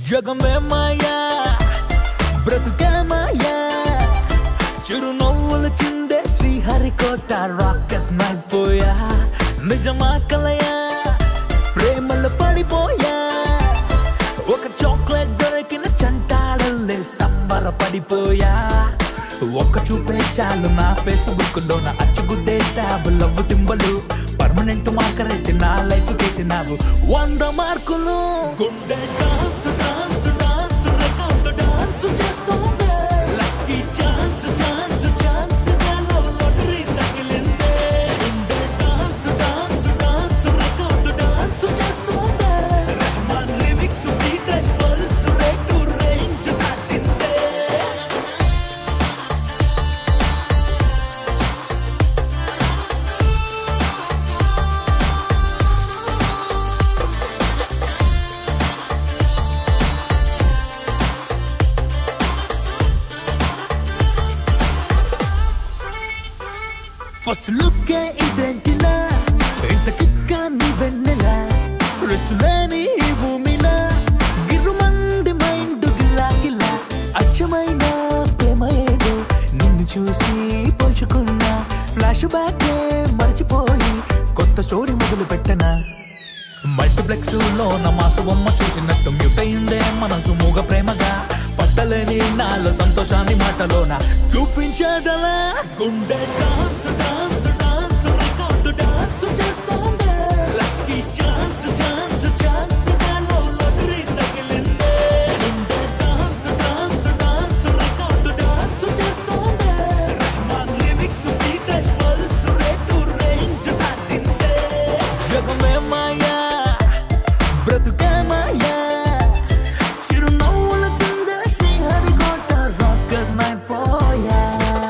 జగమే మాయా బ్రతుకే మాయా చిరునవ్వులు చిందే శ్రీహరికోట రాకెట్ నైపోయా నిజమా కలయా ప్రేమలు పడిపోయా ఒక చాక్లెట్ దొరికిన చంటాడల్లే సంబర పడిపోయా ఒక్క చూపే చాలు నా ఫేస్బుక్ లో నా అచ్చుగుద్దేశావు లవ్ సింబలు పర్మనెంట్ మార్కర్ అయితే నా లైఫ్ చేసినావు వంద మార్కులు గుండె dance dance dance record dance చేస్తోంది లక్కీ ఛాన్స్ ఛాన్స్ ఛాన్స్ నాలో లాటరీ తగిలిందే గుండె dance dance dance record dance చేస్తోంది Rahman lyrics beat pulse rate range దాటిందే ఫస్ట్ లుక్ ఇదేంటిలా ఇంత కిక్క నీ వెన్నెలా రెస్ట్ లేని ఈ భూమిలా గిర్రుమంది మైండ్ గిల్లా గిల్లా అచ్చమైన ప్రేమ ఏదో నిన్ను చూసి పోల్చుకున్నా ఫ్లాష్ బ్యాక్ మర్చిపోయి కొత్త స్టోరీ మొదలు పెట్టనా మల్టీప్లెక్స్ లో నా మాసు బొమ్మ చూసినట్టు మ్యూట్ అయిందే మనసు మూగ ప్రేమగా పట్టలేని నాలో సంతోషాన్ని మాటలోన చూపించేదలా గుండె dance dance dance record dance చేస్తోంది లక్కీ ఛాన్స్ ఛాన్స్ ఛాన్స్ నాలో లాటరీ తగిలిందే గుండె dance dance dance record dance చేస్తోంది Rahman lyrics beat pulse rate range దాటిందే జగమే మాయా బ్రతుకే మాయా చిరునవ్వుల చిందే శ్రీహరికోట రాకెట్ నైట్ పోయా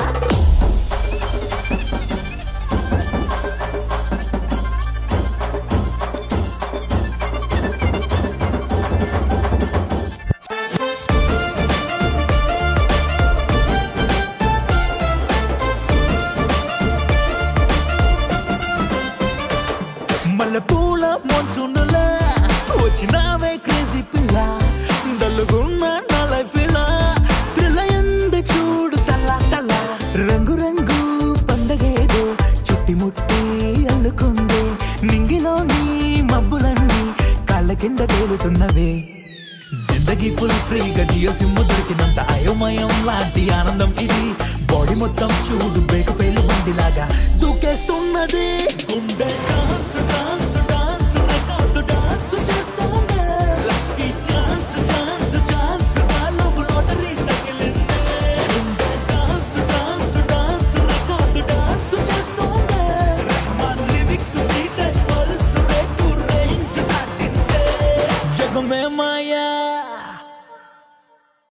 మల్లెపూల మోన్సునులా వచ్చినావే క్రేజీ పిల్ల డల్లుగున్న నా లైఫ్ ఇలా త్రిలయంది చూడు తల తల రంగు రంగు పండగేదో చుట్టిముట్టి అల్లుకుంది నింగిలోని మబ్బులన్నీ కాళ్ళ కింద తేలుతున్నవే జిందగీ ఫుల్ ఫ్రీగా జియో సిమ్ దొరికినంత అయోమయం లాంటి ఆనందం ఇది బాడీ మొత్తం చూడు బ్రేక్ ఫెయిల్ బండిలాగా దూకేస్తున్నది గుండె డాన్స్ డాన్స్